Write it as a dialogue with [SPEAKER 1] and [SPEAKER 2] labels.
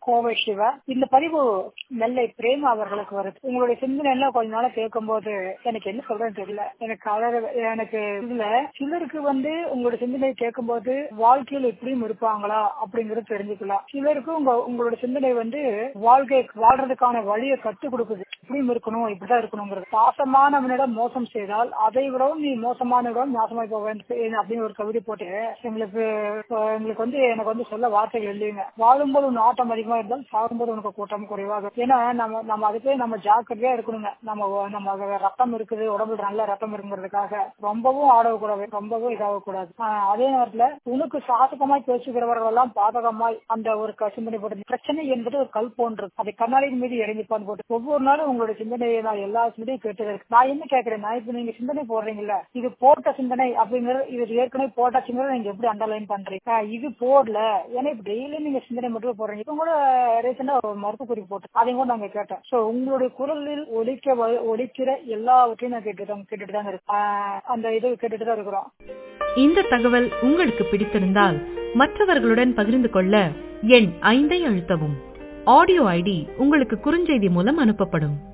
[SPEAKER 1] கோவை சிவா இந்த பதிவு நெல்லை பிரேமா அவர்களுக்கு வருது உங்களுடைய சிந்தனை எல்லாம் கொஞ்ச நாளா கேட்கும் போது எனக்கு என்ன சொல்றேன்னு தெரியல எனக்கு அழக எனக்கு இதுல சிலருக்கு வந்து உங்களுடைய சிந்தனை கேட்கும் போது வாழ்க்கையில் எப்படியும் இருப்பாங்களா அப்படிங்கறது தெரிஞ்சுக்கலாம் சிலருக்கு உங்க உங்களோட சிந்தனை வந்து வாழ்க்கை வாழ்றதுக்கான வழியை கற்றுக் கொடுக்குது இப்படியும் இருக்கணும் இப்படிதான் இருக்கணுங்கிறது பாசமானவனிடம் மோசம் செய்தால் அதை விடவும் நீ மோசமானவிடம் நாசமாய் போக வேண்டும் அப்படின்னு ஒரு கவிதை போட்டு எங்களுக்கு அஹ், எங்களுக்கு வந்து எனக்கு வந்து சொல்ல வார்த்தைகள் இல்லைங்க வாழும்போது உன் ஆட்டம் அதிகமா இருந்தால் சாகும்போது உனக்கு கூட்டம் குறைவாக ஏன்னா நம்ம நம்ம அதுக்கே நம்ம ஜாக்கிரதையா இருக்கணுங்க நம்ம நம்ம ரத்தம் இருக்குது உடம்புல நல்ல ரத்தம் இருக்குங்கிறதுக்காக ரொம்பவும் ஆடக்கூடாது ரொம்பவும் இதாகக்கூடாது ஆஹ், அதே நேரத்துல உனக்கு சாதகமாய் பேசுகிறவர்கள் எல்லாம் பாதகமாய் அந்த ஒரு க- சிந்தனை போட்டு பிரச்சனை என்பது ஒரு கல் போன்றது அதை கண்ணாடியின் மீது இறங்கிப்பான் போட்டு ஒவ்வொரு நாளும் உங்களுடைய சிந்தனையை நான் எல்லா சிந்தனையும் கேட்டு நான் என்ன கேட்கிறேன் நான் இப்ப நீங்க சிந்தனை போடுறீங்கல்ல இது போட்ட சிந்தனை அப்படிங்கறது இது ஏற்கனவே போட்ட சிந்தனை நீங்க எப்படி அண்டர்லைன் பண்றீங்க ஆஹ், இது போடல ஏன்னா இப்ப டெய்லி நீங்க சிந்தனை மட்டும் போடுறீங்க இப்ப கூட ரீசெண்டா ஒரு மருத்துவ குறிப்பு போட்டு அதையும் கூட நாங்க கேட்டோம் சோ உங்களுடைய குரலில் ஒலிக்க வ- ஒலிக்கிற எல்லாவற்றையும் நான் கேட்டுட்டு தான் கேட்டுட்டு தான் இருக்கோம் ஆஹ், அந்த இது கேட்டுட்டு தான் இருக்கிறோம்
[SPEAKER 2] இந்த தகவல் உங்களுக்கு பிடித்திருந்தால் மற்றவர்களுடன் பகிர்ந்து கொள்ள எண் ஐந்தை அழுத்தவும் ஆடியோ ஐடி உங்களுக்கு குறுஞ்செய்தி மூலம் அனுப்பப்படும்